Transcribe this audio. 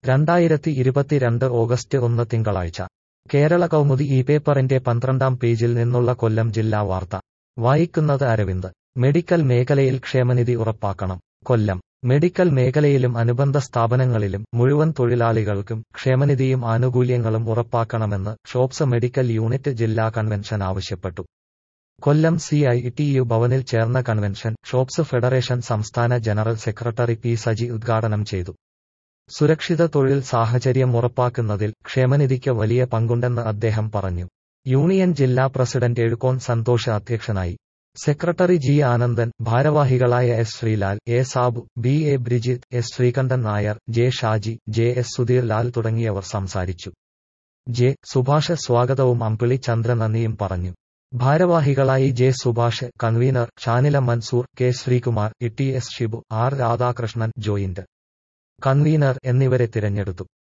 രണ്ടായിരത്തി ഇരുപത്തിരണ്ട് ഓഗസ്റ്റ് ഒന്ന് തിങ്കളാഴ്ച കേരള കൗമുദി ഈ പേപ്പറിന്റെ പന്ത്രണ്ടാം പേജിൽ നിന്നുള്ള കൊല്ലം ജില്ലാ വാർത്ത വായിക്കുന്നത് അരവിന്ദ് മെഡിക്കൽ മേഖലയിൽ ക്ഷേമനിധി ഉറപ്പാക്കണം കൊല്ലം മെഡിക്കൽ മേഖലയിലും അനുബന്ധ സ്ഥാപനങ്ങളിലും മുഴുവൻ തൊഴിലാളികൾക്കും ക്ഷേമനിധിയും ആനുകൂല്യങ്ങളും ഉറപ്പാക്കണമെന്ന് ഷോപ്സ് മെഡിക്കൽ യൂണിറ്റ് ജില്ലാ കൺവെൻഷൻ ആവശ്യപ്പെട്ടു Kollam C I T U ഭവനിൽ ചേർന്ന കൺവെൻഷൻ ഷോപ്സ് ഫെഡറേഷൻ സംസ്ഥാന ജനറൽ സെക്രട്ടറി പി സജി ഉദ്ഘാടനം ചെയ്തു സുരക്ഷിത തൊഴിൽ സാഹചര്യം ഉറപ്പാക്കുന്നതിൽ ക്ഷേമനിധിക്ക് വലിയ പങ്കുണ്ടെന്ന് അദ്ദേഹം പറഞ്ഞു യൂണിയൻ ജില്ലാ പ്രസിഡന്റ് എഴുക്കോൺ സന്തോഷ് അധ്യക്ഷനായി സെക്രട്ടറി ജി ആനന്ദൻ ഭാരവാഹികളായ S Sreelal A Sabu B A Brijith S Sreekandan Nair J Shaji J S Sudheer Lal തുടങ്ങിയവർ സംസാരിച്ചു ജെ സുഭാഷ് സ്വാഗതവും അമ്പിളി ചന്ദ്ര നന്ദിയും പറഞ്ഞു ഭാരവാഹികളായി J Subhash convener Shanila Mansoor K Sreekumar E T S Shibu R Radhakrishnan joint convener എന്നിവരെ തിരഞ്ഞെടുത്തു